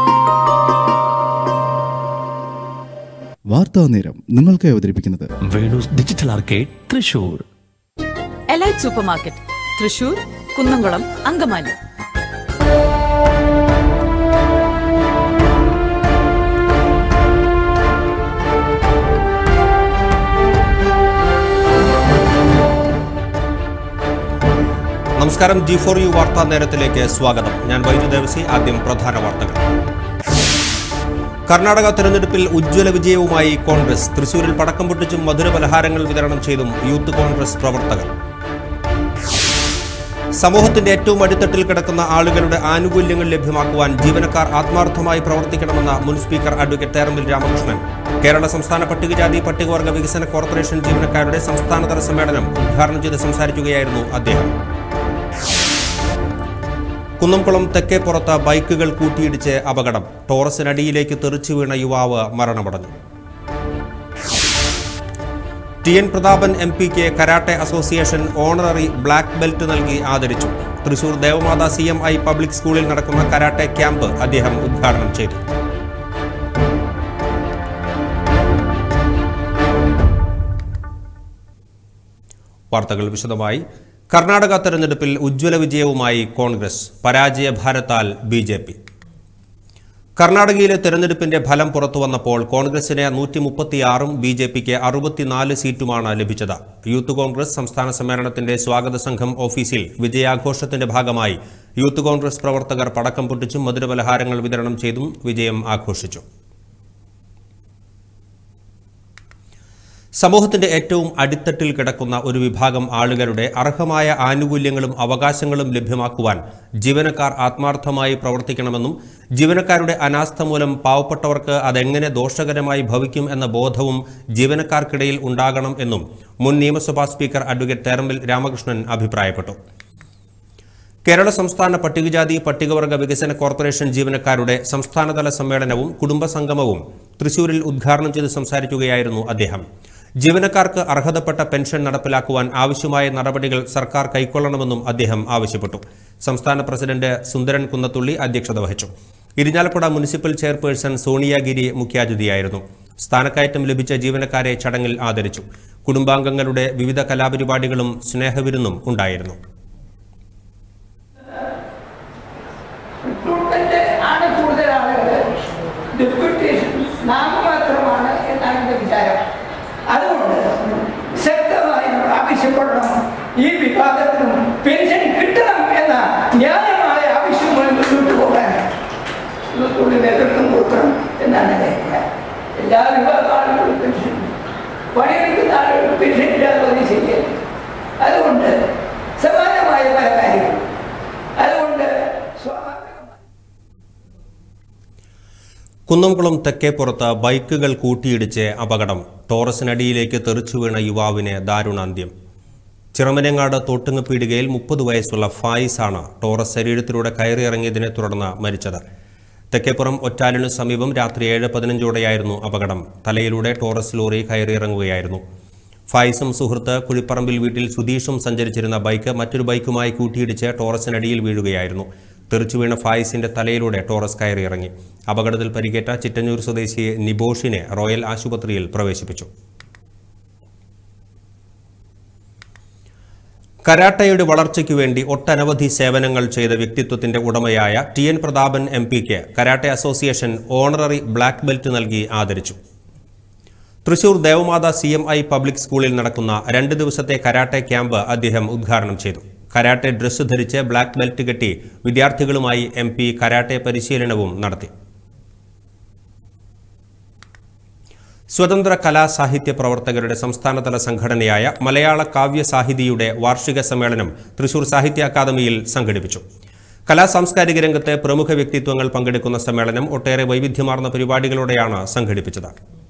വാർത്താ നേരം നിങ്ങൾക്കായി അവതരിപ്പിക്കുന്നത് Venu's digital arcade Thrissur elite supermarket Thrissur Kunnamkulam Angamaly നമസ്കാരം ജി ഫോർ യു വാർത്താ നേരത്തിലേക്ക് സ്വാഗതം ഞാൻ വൈദ്യു ദേവസി ആദ്യം പ്രധാന വാർത്തകൾ കർണാടക തെരഞ്ഞെടുപ്പിൽ ഉജ്ജ്വല വിജയവുമായി കോൺഗ്രസ് തൃശൂരിൽ പടക്കം പൊട്ടിച്ചും മധുര പലഹാരങ്ങൾ വിതരണം ചെയ്തും യൂത്ത് കോൺഗ്രസ് പ്രവർത്തകർ സമൂഹത്തിന്റെ ഏറ്റവും അടിത്തട്ടിൽ കിടക്കുന്ന ആളുകളുടെ ആനുകൂല്യങ്ങൾ ലഭ്യമാക്കുവാൻ ജീവനക്കാർ ആത്മാർത്ഥമായി പ്രവർത്തിക്കണമെന്ന മുൻ സ്പീക്കർ അഡ്വക്കേറ്റ് തേറമ്പിൽ രാമകൃഷ്ണൻ കേരള സംസ്ഥാന പട്ടികജാതി പട്ടികവർഗ വികസന കോർപ്പറേഷൻ ജീവനക്കാരുടെ സംസ്ഥാനതല സമ്മേളനം ഉദ്ഘാടനം ചെയ്ത് സംസാരിക്കുകയായിരുന്നു അദ്ദേഹം കുന്നംകുളം തെക്കേപ്പുറത്ത് ബൈക്കുകൾ കൂട്ടിയിടിച്ച് അപകടം ടോറസിനടിയിലേക്ക് തെറിച്ചു വീണ യുവാവ് മരണമടഞ്ഞു ടി എൻ പ്രതാപൻ എം പിക്ക് karate association honorary black belt നൽകി ആദരിച്ചു Thrissur Devamatha C M I public സ്കൂളിൽ നടക്കുന്ന കരാട്ടെ ക്യാമ്പ് അദ്ദേഹം ഉദ്ഘാടനം ചെയ്തു വാർത്തകൾ വിശദമായി കർണാടക തെരഞ്ഞെടുപ്പിൽ ഉജ്ജ്വല വിജയവുമായി കോൺഗ്രസ് പരാജയ ഭാരത്താൽ ബി ജെ പി കർണാടകയിലെ തെരഞ്ഞെടുപ്പിന്റെ ഫലം പുറത്തു വന്നപ്പോൾ കോൺഗ്രസിന് നൂറ്റി മുപ്പത്തിയാറും ബി ജെ പിക്ക് അറുപത്തിനാല് സീറ്റുമാണ് ലഭിച്ചത് യൂത്ത് കോൺഗ്രസ് സംസ്ഥാന സമ്മേളനത്തിന്റെ സ്വാഗത സംഘം ഓഫീസിൽ വിജയാഘോഷത്തിന്റെ ഭാഗമായി യൂത്ത് കോൺഗ്രസ് പ്രവർത്തകർ പടക്കം പൊട്ടിച്ചും മധുരപലഹാരങ്ങൾ വിതരണം ചെയ്തും വിജയം ആഘോഷിച്ചു സമൂഹത്തിന്റെ ഏറ്റവും അടിത്തട്ടിൽ കിടക്കുന്ന ഒരു വിഭാഗം ആളുകളുടെ അർഹമായ ആനുകൂല്യങ്ങളും അവകാശങ്ങളും ലഭ്യമാക്കുവാൻ ജീവനക്കാർ ആത്മാർത്ഥമായി പ്രവർത്തിക്കണമെന്നും ജീവനക്കാരുടെ അനാസ്ഥ മൂലം പാവപ്പെട്ടവർക്ക് അതെങ്ങനെ ദോഷകരമായി ഭവിക്കും എന്ന ബോധവും ജീവനക്കാർക്കിടയിൽ ഉണ്ടാകണം എന്നും മുൻ നിയമസഭാ സ്പീക്കർ അഡ്വക്കേറ്റ് തേറമ്പിൽ രാമകൃഷ്ണൻ അഭിപ്രായപ്പെട്ടു കേരള സംസ്ഥാന പട്ടികജാതി പട്ടികവർഗ വികസന കോർപ്പറേഷൻ ജീവനക്കാരുടെ സംസ്ഥാനതല സമ്മേളനവും കുടുംബസംഗമവും തൃശൂരിൽ ഉദ്ഘാടനം ചെയ്ത് സംസാരിക്കുകയായിരുന്നു അദ്ദേഹം ജീവനക്കാർക്ക് അർഹതപ്പെട്ട പെൻഷൻ നടപ്പിലാക്കുവാൻ ആവശ്യമായ നടപടികൾ സർക്കാർ കൈക്കൊള്ളണമെന്നും അദ്ദേഹം ആവശ്യപ്പെട്ടു സംസ്ഥാന പ്രസിഡന്റ് സുന്ദരൻ കുന്നത്തുള്ളി അധ്യക്ഷത വഹിച്ചു ഇരിഞ്ഞാലക്കുട മുനിസിപ്പൽ ചെയർപേഴ്സൺ സോണിയാഗിരി മുഖ്യാതിഥിയായിരുന്നു സ്ഥാനക്കയറ്റം ലഭിച്ച ജീവനക്കാരെ ചടങ്ങിൽ ആദരിച്ചു കുടുംബാംഗങ്ങളുടെ വിവിധ കലാപരിപാടികളും സ്നേഹവിരുന്നും ഉണ്ടായിരുന്നു റിക്രൂട്ട്മെന്റ് ആണ് കൂടുതൽ ആളുകൾ ഡെപ്യൂട്ടേഷൻ നാമമാത്രമാണ് എന്നാണ് എൻ്റെ വിചാരം അതുകൊണ്ട് ശക്തമായി നമ്മൾ ആവശ്യപ്പെടണം ഈ വിഭാഗത്തിനും പെൻഷൻ കിട്ടണം എന്ന ന്യായമായ ആവശ്യങ്ങൾ മുന്നോട്ട് പോകാൻ ഇതൊക്കെ നേതൃത്വം കൊടുക്കണം എന്നാണ് എൻ്റെ അഭിപ്രായം എല്ലാ വിഭാഗം ആളുകളും പെൻഷൻ പണിയെടുക്കുന്ന ആളുകൾ പെൻഷൻ ഇല്ലാതെ ഒരു ശരിയല്ല അതുകൊണ്ട് സമാനമായ പല കാര്യങ്ങളും അതുകൊണ്ട് സ്വാഭാവികമായി കുന്നംകുളം തെക്കേപ്പുറത്ത് ബൈക്കുകൾ കൂട്ടിയിടിച്ച് അപകടം ടോറസിനടിയിലേക്ക് തെറിച്ചു വീണ യുവാവിന് ദാരുണാന്ത്യം ചിറമനങ്ങാട് തോട്ടുങ്ങപ്പീടികയിൽ മുപ്പത് വയസ്സുള്ള ഫായിസാണ് ടോറസ് ശരീരത്തിലൂടെ കയറിയിറങ്ങിയതിനെ തുടർന്ന് മരിച്ചത് തെക്കേപ്പുറം ഒറ്റാലിനു സമീപം രാത്രി ഏഴ് പതിനഞ്ചോടെയായിരുന്നു അപകടം തലയിലൂടെ ടോറസ് ലോറി കയറിയിറങ്ങുകയായിരുന്നു ഫായിസും സുഹൃത്ത് കുഴിപ്പറമ്പിൽ വീട്ടിൽ സുധീഷും സഞ്ചരിച്ചിരുന്ന ബൈക്ക് മറ്റൊരു ബൈക്കുമായി കൂട്ടിയിടിച്ച് ടോറസിനടിയിൽ വീഴുകയായിരുന്നു തെറിച്ചു വീണ ഫായിസിന്റെ തലയിലൂടെ ടോറസ് കയറിയിറങ്ങി അപകടത്തിൽ പരിക്കേറ്റ ചിറ്റഞ്ഞൂർ സ്വദേശി നിബോഷിനെ റോയൽ ആശുപത്രിയിൽ പ്രവേശിപ്പിച്ചു കരാട്ടയുടെ വളർച്ചയ്ക്കു വേണ്ടി ഒട്ടനവധി സേവനങ്ങൾ ചെയ്ത വ്യക്തിത്വത്തിന്റെ ഉടമയായ ടി എൻ പ്രതാപൻ എം പിക്ക് karate association honorary black belt നൽകി ആദരിച്ചു Thrissur Devamatha C M I public സ്കൂളിൽ നടക്കുന്ന രണ്ട് ദിവസത്തെ കരാട്ടെ ക്യാമ്പ് അദ്ദേഹം ഉദ്ഘാടനം ചെയ്തു കരാട്ടെ ഡ്രസ്സ് ധരിച്ച് ബ്ലാക്ക് ബെൽറ്റ് കെട്ടി വിദ്യാർത്ഥികളുമായി എം പി കരാട്ടെ പരിശീലനവും നടത്തി സ്വതന്ത്ര കലാ സാഹിത്യ പ്രവർത്തകരുടെ സംസ്ഥാനതല സംഘടനയായ മലയാള കാവ്യ സാഹിതിയുടെ വാർഷിക സമ്മേളനം തൃശൂർ സാഹിത്യ അക്കാദമിയിൽ സംഘടിപ്പിച്ചു കലാ സാംസ്കാരിക രംഗത്തെ പ്രമുഖ വ്യക്തിത്വങ്ങൾ പങ്കെടുക്കുന്ന സമ്മേളനം ഒട്ടേറെ വൈവിധ്യമാർന്ന പരിപാടികളോടെയാണ് സംഘടിപ്പിച്ചത്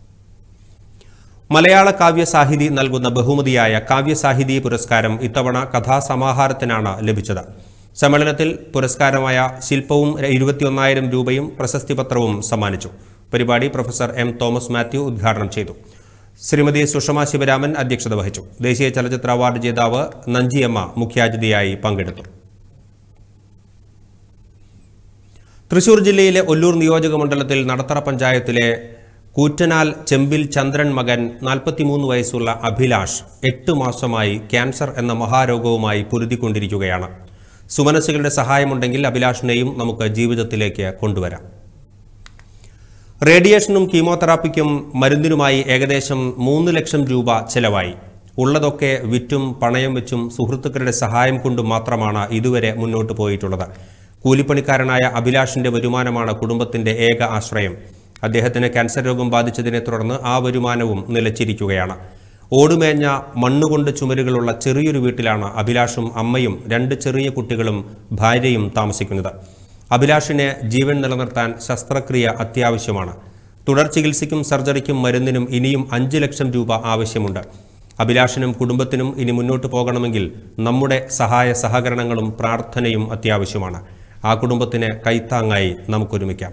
മലയാള കാവ്യസാഹിതി നൽകുന്ന ബഹുമതിയായ കാവ്യസാഹിതി പുരസ്കാരം ഇത്തവണ കഥാസമാഹാരത്തിനാണ് ലഭിച്ചത് സമ്മേളനത്തിൽ പുരസ്കാരമായ ശില്പവും ഇരുപത്തിയൊന്നായിരം രൂപയും പ്രശസ്തിപത്രവും സമ്മാനിച്ചു പരിപാടി പ്രൊഫസർ എം തോമസ് മാത്യു ഉദ്ഘാടനം ചെയ്തു ശ്രീമതി സുഷമ ശിവരാമൻ അധ്യക്ഷത വഹിച്ചു ദേശീയ ചലച്ചിത്ര അവാർഡ് ജേതാവ് നഞ്ചിയമ്മ മുഖ്യാതിഥിയായി പങ്കെടുത്തു തൃശൂർ ജില്ലയിലെ ഒല്ലൂർ നിയോജക മണ്ഡലത്തിൽ നടത്തറ പഞ്ചായത്തിലെ കൂറ്റനാൽ ചെമ്പിൽ ചന്ദ്രൻ മകൻ നാൽപ്പത്തിമൂന്ന് വയസ്സുള്ള അഭിലാഷ് എട്ട് മാസമായി ക്യാൻസർ എന്ന മഹാരോഗവുമായി പൊരുതിക്കൊണ്ടിരിക്കുകയാണ് സുമനസ്സുകളുടെ സഹായമുണ്ടെങ്കിൽ അഭിലാഷിനെയും നമുക്ക് ജീവിതത്തിലേക്ക് കൊണ്ടുവരാം റേഡിയേഷനും കീമോതെറാപ്പിക്കും മരുന്നിനുമായി ഏകദേശം മൂന്ന് ലക്ഷം രൂപ ചെലവായി ഉള്ളതൊക്കെ വിറ്റും പണയം വെച്ചും സുഹൃത്തുക്കളുടെ സഹായം കൊണ്ടും മാത്രമാണ് ഇതുവരെ മുന്നോട്ട് പോയിട്ടുള്ളത് കൂലിപ്പണിക്കാരനായ അഭിലാഷിന്റെ വരുമാനമാണ് കുടുംബത്തിന്റെ ഏക ആശ്രയം അദ്ദേഹത്തിന് ക്യാൻസർ രോഗം ബാധിച്ചതിനെ തുടർന്ന് ആ വരുമാനവും നിലച്ചിരിക്കുകയാണ് ഓടുമേഞ്ഞ മണ്ണുകൊണ്ട് ചുമരുകളുള്ള ചെറിയൊരു വീട്ടിലാണ് അഭിലാഷും അമ്മയും രണ്ട് ചെറിയ കുട്ടികളും ഭാര്യയും താമസിക്കുന്നത് അഭിലാഷിന് ജീവൻ നിലനിർത്താൻ ശസ്ത്രക്രിയ അത്യാവശ്യമാണ് തുടർ ചികിത്സയ്ക്കും സർജറിക്കും മരുന്നിനും ഇനിയും അഞ്ച് ലക്ഷം രൂപ ആവശ്യമുണ്ട് അഭിലാഷിനും കുടുംബത്തിനും ഇനി മുന്നോട്ട് പോകണമെങ്കിൽ നമ്മുടെ സഹായ സഹകരണങ്ങളും പ്രാർത്ഥനയും അത്യാവശ്യമാണ് ആ കുടുംബത്തിന് കൈത്താങ്ങായി നമുക്കൊരുമിക്കാം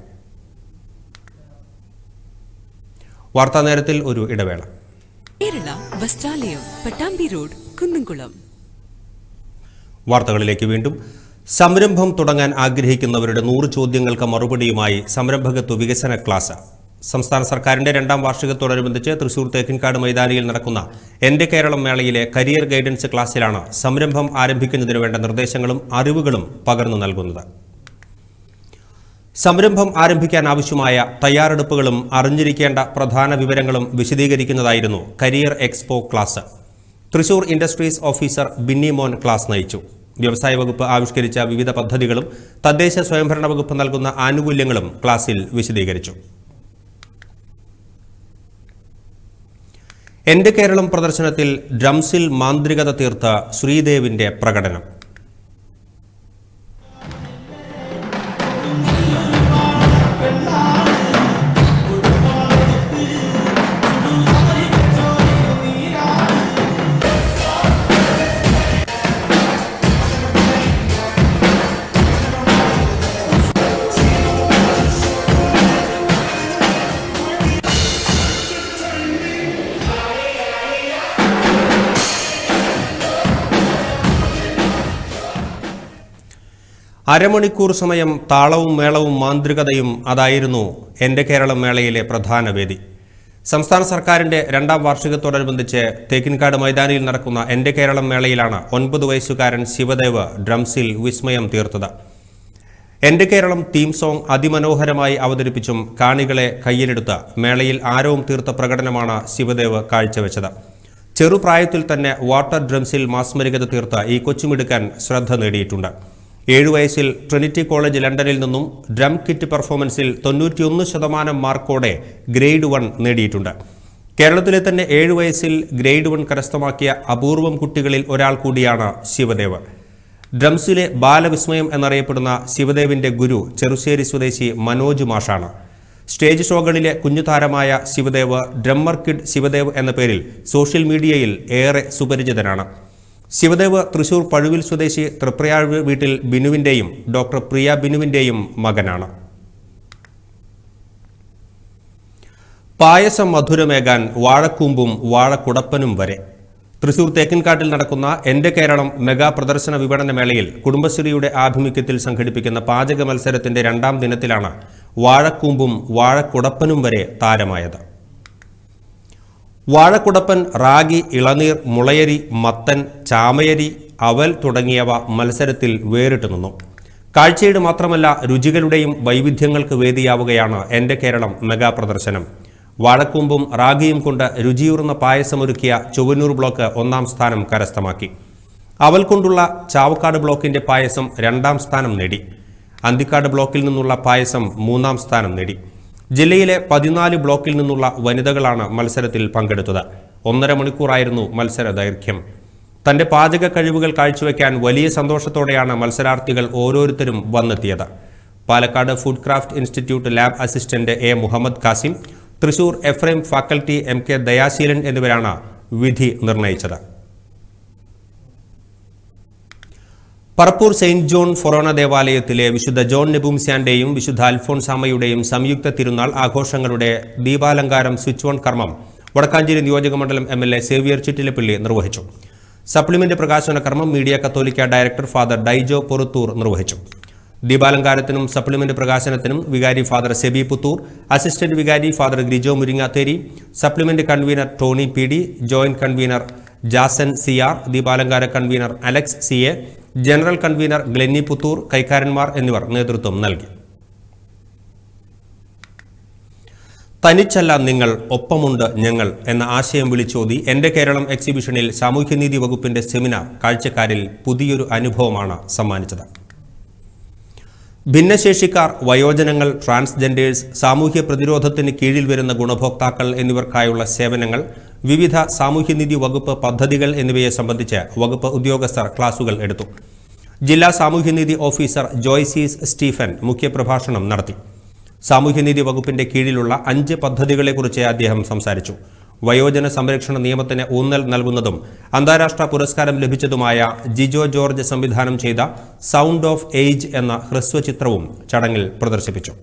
വാർത്താ നേരത്തിൽ ഒരു ഇടവേള കേരള വസ്ത്രാലയം പട്ടാമ്പി റോഡ് കുന്നംകുളം വാർത്തകളിലേക്ക് വീണ്ടും സംരംഭം തുടങ്ങാൻ ആഗ്രഹിക്കുന്നവരുടെ നൂറ് ചോദ്യങ്ങൾക്ക് മറുപടിയുമായി സംരംഭകത്വ വികസന ക്ലാസ് സംസ്ഥാന സർക്കാരിന്റെ രണ്ടാം വാർഷികത്തോടനുബന്ധിച്ച് തൃശൂർ തേക്കിൻകാട് മൈതാനിയിൽ നടക്കുന്ന എന്റെ കേരളം മേളയിലെ കരിയർ ഗൈഡൻസ് ക്ലാസ്സിലാണ് സംരംഭം ആരംഭിക്കുന്നതിന് വേണ്ട നിർദ്ദേശങ്ങളും അറിവുകളും പകർന്നു നൽകുന്നത് സംരംഭം ആരംഭിക്കാൻ ആവശ്യമായ തയ്യാറെടുപ്പുകളും അറിഞ്ഞിരിക്കേണ്ട പ്രധാന വിവരങ്ങളും വിശദീകരിക്കുന്നതായിരുന്നു career expo class Thrissur industries officer Binny Mon class നയിച്ചു വ്യവസായ വകുപ്പ് ആവിഷ്കരിച്ച വിവിധ പദ്ധതികളും തദ്ദേശ സ്വയംഭരണ വകുപ്പ് നൽകുന്ന ആനുകൂല്യങ്ങളും ക്ലാസിൽ വിശദീകരിച്ചു എന്റെ കേരളം പ്രദർശനത്തിൽ ഡ്രംസിൽ മാന്ത്രികത തീർത്ത ശ്രീദേവിന്റെ പ്രകടനം അരമണിക്കൂർ സമയം താളവും മേളവും മാന്ത്രികതയും അതായിരുന്നു എന്റെ കേരളം മേളയിലെ പ്രധാന വേദി സംസ്ഥാന സർക്കാരിന്റെ രണ്ടാം വാർഷികത്തോടനുബന്ധിച്ച് തേക്കിൻകാട് മൈതാനിയിൽ നടക്കുന്ന എന്റെ കേരളം മേളയിലാണ് ഒൻപത് വയസ്സുകാരൻ ശിവദേവ് ഡ്രംസിൽ വിസ്മയം തീർത്തത് എന്റെ കേരളം തീം സോങ് അതിമനോഹരമായി അവതരിപ്പിച്ചും കാണികളെ കയ്യിലെടുത്ത് മേളയിൽ ആരവം തീർത്ത പ്രകടനമാണ് ശിവദേവ് കാഴ്ചവെച്ചത് ചെറുപ്രായത്തിൽ തന്നെ വാട്ടർ ഡ്രംസിൽ മാസ്മരികത തീർത്ത ഈ കൊച്ചുമിടുക്കാൻ ശ്രദ്ധ നേടിയിട്ടുണ്ട് ഏഴു വയസ്സിൽ ട്രിനിറ്റി കോളേജ് ലണ്ടനിൽ നിന്നും ഡ്രം കിറ്റ് പെർഫോമൻസിൽ തൊണ്ണൂറ്റിയൊന്ന് ശതമാനം മാർക്കോടെ ഗ്രേഡ് വൺ നേടിയിട്ടുണ്ട് കേരളത്തിലെ തന്നെ ഏഴു വയസ്സിൽ ഗ്രേഡ് വൺ കരസ്ഥമാക്കിയ അപൂർവം കുട്ടികളിൽ ഒരാൾ കൂടിയാണ് ശിവദേവ് ഡ്രംസിലെ ബാലവിസ്മയം എന്നറിയപ്പെടുന്ന ശിവദേവിന്റെ ഗുരു ചെറുശ്ശേരി സ്വദേശി മനോജ് മാഷാണ് സ്റ്റേജ് ഷോകളിലെ കുഞ്ഞുതാരമായ ശിവദേവ് ഡ്രമ്മർ കിഡ് ശിവദേവ് എന്ന പേരിൽ സോഷ്യൽ മീഡിയയിൽ ഏറെ സുപരിചിതനാണ് ശിവദേവ് തൃശൂർ പഴുവിൽ സ്വദേശി തൃപ്രയാഴ് വീട്ടിൽ ബിനുവിന്റെയും ഡോക്ടർ പ്രിയ ബിനുവിന്റെയും മകനാണ് പായസം മധുരമേകാൻ വാഴക്കൂമ്പും വാഴക്കുടപ്പനും വരെ തൃശൂർ തേക്കിൻകാട്ടിൽ നടക്കുന്ന എന്റെ കേരളം മെഗാ പ്രദർശന വിപണന മേളയിൽ കുടുംബശ്രീയുടെ ആഭിമുഖ്യത്തിൽ സംഘടിപ്പിക്കുന്ന പാചക മത്സരത്തിന്റെ രണ്ടാം ദിനത്തിലാണ് വാഴക്കൂമ്പും വാഴക്കുടപ്പനും വരെ താരമായത് വാഴക്കുടപ്പൻ റാഗി ഇളനീർ മുളയരി മത്തൻ ചാമയരി അവൽ തുടങ്ങിയവ മത്സരത്തിൽ വേറിട്ട് നിന്നു കാഴ്ചയുടെ മാത്രമല്ല രുചികളുടെയും വൈവിധ്യങ്ങൾക്ക് വേദിയാവുകയാണ് എന്റെ കേരളം മെഗാ പ്രദർശനം വാഴക്കൂമ്പും റാഗിയും കൊണ്ട് രുചിയൂർന്ന പായസമൊരുക്കിയ ചൊവ്വന്നൂർ ബ്ലോക്ക് ഒന്നാം സ്ഥാനം കരസ്ഥമാക്കി അവൽ കൊണ്ടുള്ള ചാവക്കാട് ബ്ലോക്കിന്റെ പായസം രണ്ടാം സ്ഥാനം നേടി അന്തിക്കാട് ബ്ലോക്കിൽ നിന്നുള്ള പായസം മൂന്നാം സ്ഥാനം നേടി ജില്ലയിലെ പതിനാല് ബ്ലോക്കിൽ നിന്നുള്ള വനിതകളാണ് മത്സരത്തിൽ പങ്കെടുത്തത് ഒന്നര മണിക്കൂറായിരുന്നു മത്സര ദൈർഘ്യം തന്റെ പാചക കഴിവുകൾ കാഴ്ചവെക്കാൻ വലിയ സന്തോഷത്തോടെയാണ് മത്സരാർത്ഥികൾ ഓരോരുത്തരും വന്നെത്തിയത് Palakkad food craft institute lab assistant A Muhammad Kasim Thrissur Ephraim faculty M K Dayaseelan എന്നിവരാണ് വിധി നിർണയിച്ചത് പറപ്പൂർ സെയിന്റ് ജോൺ ഫൊറോണ ദേവാലയത്തിലെ വിശുദ്ധ ജോൺ നെബുംസ്യാന്റെയും വിശുദ്ധ അൽഫോൺസാമയുടെയും സംയുക്ത തിരുനാൾ ആഘോഷങ്ങളുടെ ദീപാലങ്കാരം സ്വിച്ച് ഓൺ കർമ്മം വടക്കാഞ്ചേരി നിയോജകമണ്ഡലം M L A Xavier Chittilappilly നിർവഹിച്ചു സപ്ലിമെന്റ് പ്രകാശന കർമ്മം മീഡിയ കത്തോലിക്ക ഡയറക്ടർ ഫാദർ ഡൈജോ പൊറുത്തൂർ നിർവഹിച്ചു ദീപാലങ്കാരത്തിനും സപ്ലിമെന്റ് പ്രകാശനത്തിനും വികാരി ഫാദർ സെബി പുത്തൂർ അസിസ്റ്റന്റ് വികാരി father Grijo Muringathery supplement convener Tony P D joint convener Jason C R ദീപാലങ്കാര convener Alex C A general convener Glenny Puthur കൈക്കാരന്മാർ എന്നിവർ നേതൃത്വം നൽകി തനിച്ചല്ല നിങ്ങൾ ഒപ്പമുണ്ട് ഞങ്ങൾ എന്ന ആശയം വിളിച്ചോതി എന്റെ കേരളം എക്സിബിഷനിൽ സാമൂഹ്യനീതി വകുപ്പിന്റെ സെമിനാർ കാഴ്ചക്കാരിൽ പുതിയൊരു അനുഭവമാണ് സമ്മാനിച്ചത് ഭിന്നശേഷിക്കാർ വയോജനങ്ങൾ ട്രാൻസ്ജെൻഡേഴ്സ് സാമൂഹ്യ പ്രതിരോധത്തിന് കീഴിൽ വരുന്ന ഗുണഭോക്താക്കൾ എന്നിവർക്കായുള്ള സേവനങ്ങൾ വിവിധ സാമൂഹ്യനീതി വകുപ്പ് പദ്ധതികൾ എന്നിവയെ സംബന്ധിച്ച് വകുപ്പ് ഉദ്യോഗസ്ഥർ ക്ലാസുകൾ എടുത്തു ജില്ലാ സാമൂഹ്യനീതി ഓഫീസർ ജോയ്സീസ് സ്റ്റീഫൻ മുഖ്യപ്രഭാഷണം നടത്തി സാമൂഹ്യനീതി വകുപ്പിന്റെ കീഴിലുള്ള അഞ്ച് പദ്ധതികളെക്കുറിച്ച് അദ്ദേഹം സംസാരിച്ചു വയോജന സംരക്ഷണ നിയമത്തിന് ഊന്നൽ നൽകുന്നതും അന്താരാഷ്ട്ര പുരസ്കാരം ലഭിച്ചതുമായ ജിജോ ജോർജ് സംവിധാനം ചെയ്ത സൗണ്ട് ഓഫ് ഏജ് എന്ന ഹ്രസ്വചിത്രവും ചടങ്ങിൽ പ്രദർശിപ്പിച്ചു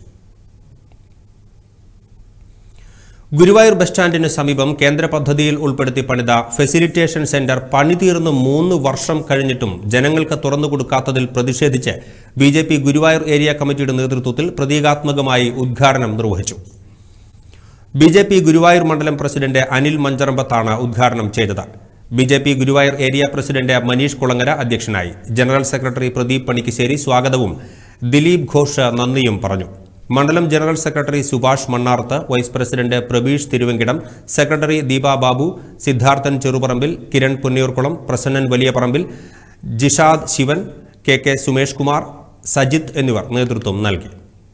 ഗുരുവായൂർ ബസ് സ്റ്റാൻഡിന് സമീപം കേന്ദ്ര പദ്ധതിയിൽ ഉൾപ്പെടുത്തി പണിത ഫെസിലിറ്റേഷൻ സെന്റർ പണിതീർന്ന് മൂന്ന് വർഷം കഴിഞ്ഞിട്ടും ജനങ്ങൾക്ക് തുറന്നുകൊടുക്കാത്തതിൽ പ്രതിഷേധിച്ച് B J P Guruvayur area കമ്മിറ്റിയുടെ നേതൃത്വത്തിൽ പ്രതീകാത്മകമായി ഉദ്ഘാടനം നിർവഹിച്ചു ബി ജെ പി ഗുരുവായൂർ മണ്ഡലം പ്രസിഡന്റ് അനിൽ മഞ്ചറമ്പത്താണ് ഉദ്ഘാടനം ചെയ്തത് B J P Guruvayur area president Maneesh Kulangara അധ്യക്ഷനായി ജനറൽ സെക്രട്ടറി പ്രദീപ് പണിക്കിശ്ശേരി സ്വാഗതവും ദിലീപ് ഘോഷ് നന്ദിയും പറഞ്ഞു മണ്ഡലം general secretary Subhash Mannarth vice president Prabeesh Thiruvenkitam secretary Deepa Babu Siddharthan Cheruparambil Kiran Punnayurkulam Prasannan Valiyaparambil Jishad Shivan K K Sumesh Kumar Sajith എന്നിവർ നേതൃത്വം നൽകി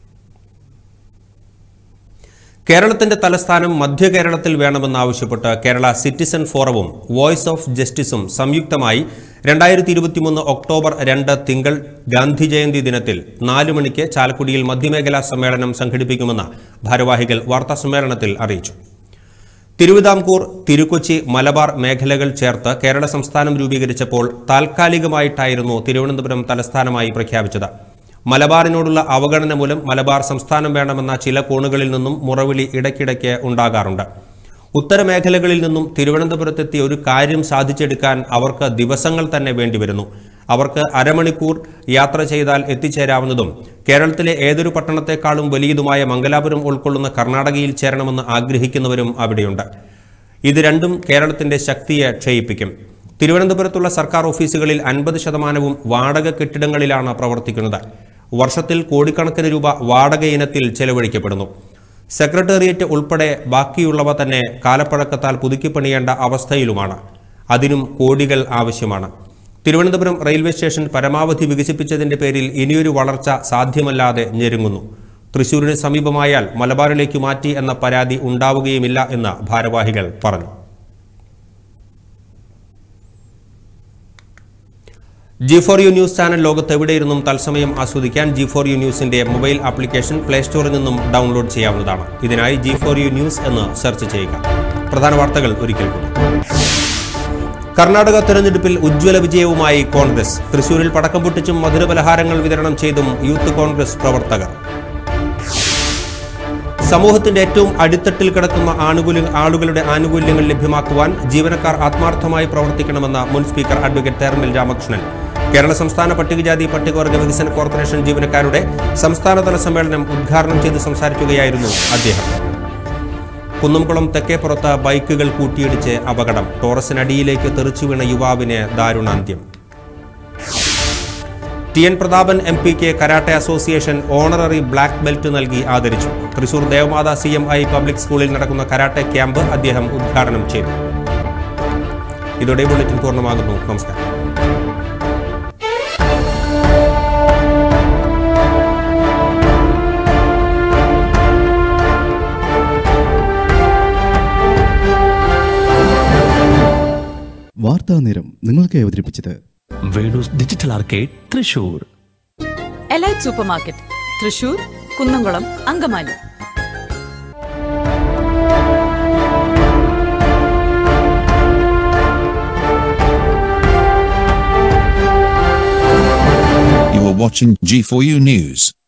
കേരളത്തിന്റെ തലസ്ഥാനം മധ്യ കേരളത്തിൽ വേണമെന്നാവശ്യപ്പെട്ട് കേരള സിറ്റിസൺ ഫോറവും വോയിസ് ഓഫ് ജസ്റ്റിസും സംയുക്തമായി രണ്ടായിരത്തി ഇരുപത്തിമൂന്ന് ഒക്ടോബർ രണ്ട് തിങ്കൾ ഗാന്ധി ജയന്തി ദിനത്തിൽ നാല് മണിക്ക് ചാലക്കുടിയിൽ മധ്യമേഖലാ സമ്മേളനം സംഘടിപ്പിക്കുമെന്ന് ഭാരവാഹികൾ വാർത്താസമ്മേളനത്തിൽ അറിയിച്ചു തിരുവിതാംകൂർ തിരുക്കൊച്ചി മലബാർ മേഖലകൾ ചേർത്ത് കേരള സംസ്ഥാനം രൂപീകരിച്ചപ്പോൾ താൽക്കാലികമായിട്ടായിരുന്നു തിരുവനന്തപുരം തലസ്ഥാനമായി പ്രഖ്യാപിച്ചത് മലബാറിനോടുള്ള അവഗണന മൂലം മലബാർ സംസ്ഥാനം വേണമെന്ന ചില കോണുകളിൽ നിന്നും മുറവിളി ഇടയ്ക്കിടയ്ക്ക് ഉണ്ടാകാറുണ്ട് ഉത്തരമേഖലകളിൽ നിന്നും തിരുവനന്തപുരത്തെത്തി ഒരു കാര്യം സാധിച്ചെടുക്കാൻ അവർക്ക് ദിവസങ്ങൾ തന്നെ വേണ്ടിവരുന്നു അവർക്ക് അരമണിക്കൂർ യാത്ര ചെയ്താൽ എത്തിച്ചേരാവുന്നതും കേരളത്തിലെ ഏതൊരു പട്ടണത്തെക്കാളും വലിയതുമായ മംഗലാപുരം ഉൾക്കൊള്ളുന്ന കർണാടകയിൽ ചേരണമെന്ന് ആഗ്രഹിക്കുന്നവരും അവിടെയുണ്ട് ഇത് രണ്ടും കേരളത്തിന്റെ ശക്തിയെ ക്ഷയിപ്പിക്കും തിരുവനന്തപുരത്തുള്ള സർക്കാർ ഓഫീസുകളിൽ അൻപത് ശതമാനവും വാടക കെട്ടിടങ്ങളിലാണ് പ്രവർത്തിക്കുന്നത് വർഷത്തിൽ കോടിക്കണക്കിന് രൂപ വാടക ഇനത്തിൽ ചെലവഴിക്കപ്പെടുന്നു സെക്രട്ടേറിയറ്റ് ഉൾപ്പെടെ ബാക്കിയുള്ളവ തന്നെ കാലപ്പഴക്കത്താൽ പുതുക്കിപ്പണിയേണ്ട അവസ്ഥയിലുമാണ് അതിനും കോടികൾ ആവശ്യമാണ് തിരുവനന്തപുരം റെയിൽവേ സ്റ്റേഷൻ പരമാവധി വികസിപ്പിച്ചതിന്റെ പേരിൽ ഇനിയൊരു വളർച്ച സാധ്യമല്ലാതെ ഞെരുങ്ങുന്നു തൃശൂരിന് സമീപമായാൽ മലബാറിലേക്ക് മാറ്റി എന്ന പരാതി ഉണ്ടാവുകയുമില്ല എന്ന് ഭാരവാഹികൾ പറഞ്ഞു G four U news channel ലോകത്ത് എവിടെയിരുന്നും തത്സമയം ആസ്വദിക്കാൻ ജി ഫോർ യു ന്യൂസിന്റെ മൊബൈൽ ആപ്ലിക്കേഷൻ പ്ലേ സ്റ്റോറിൽ നിന്നും ഡൗൺലോഡ് ചെയ്യാവുന്നതാണ് ഇതിനായി ജി ഫോർ യു ന്യൂസ് എന്ന് സെർച്ച് ചെയ്യുക പ്രധാന വാർത്തകൾ ഒരിക്കൽ കൂടി കർണാടക തെരഞ്ഞെടുപ്പിൽ ഉജ്ജ്വല വിജയവുമായി കോൺഗ്രസ് തൃശൂരിൽ പടക്കം പൊട്ടിച്ചും മധുരപലഹാരങ്ങൾ വിതരണം ചെയ്തും യൂത്ത് കോൺഗ്രസ് പ്രവർത്തകർ സമൂഹത്തിന്റെ ഏറ്റവും അടിത്തട്ടിൽ കിടക്കുന്ന ആനുകൂല്യ ആളുകളുടെ ആനുകൂല്യങ്ങൾ ലഭ്യമാക്കുവാൻ ജീവനക്കാർ ആത്മാർത്ഥമായി പ്രവർത്തിക്കണമെന്ന് മുൻ സ്പീക്കർ അഡ്വക്കേറ്റ് തേർമിൽ രാമകൃഷ്ണൻ കേരള സംസ്ഥാന പട്ടികജാതി പട്ടികവർഗ വികസന കോർപ്പറേഷൻ ജീവനക്കാരുടെ സംസ്ഥാനതല സമ്മേളനം ഉദ്ഘാടനം ചെയ്ത് സംസാരിക്കുകയായിരുന്നു അദ്ദേഹം കുന്നംകുളം തെക്കേപ്പുറത്ത് ബൈക്കുകൾ കൂട്ടിയിടിച്ച് അപകടം ടോറസിനടിയിലേക്ക് തെറിച്ചു വീണ യുവാവിന് ദാരുണാന്ത്യം ടി എൻ പ്രതാപൻ എം പിക്ക് karate association honorary black belt നൽകി ആദരിച്ചു Thrissur Devamatha C M I public സ്കൂളിൽ നടക്കുന്ന കരാട്ടെ ക്യാമ്പ് അദ്ദേഹം ഉദ്ഘാടനം ചെയ്തു ഇതോടെ ബുള്ളറ്റിൻ പൂർണ്ണമാകുന്നു നമസ്കാരം വാർത്താ നേരം നിങ്ങൾക്ക് അവതരിപ്പിച്ചത് Venu's digital arcade Thrissur elite supermarket Thrissur Kunnamkulam Angamaly You are watching G4U News.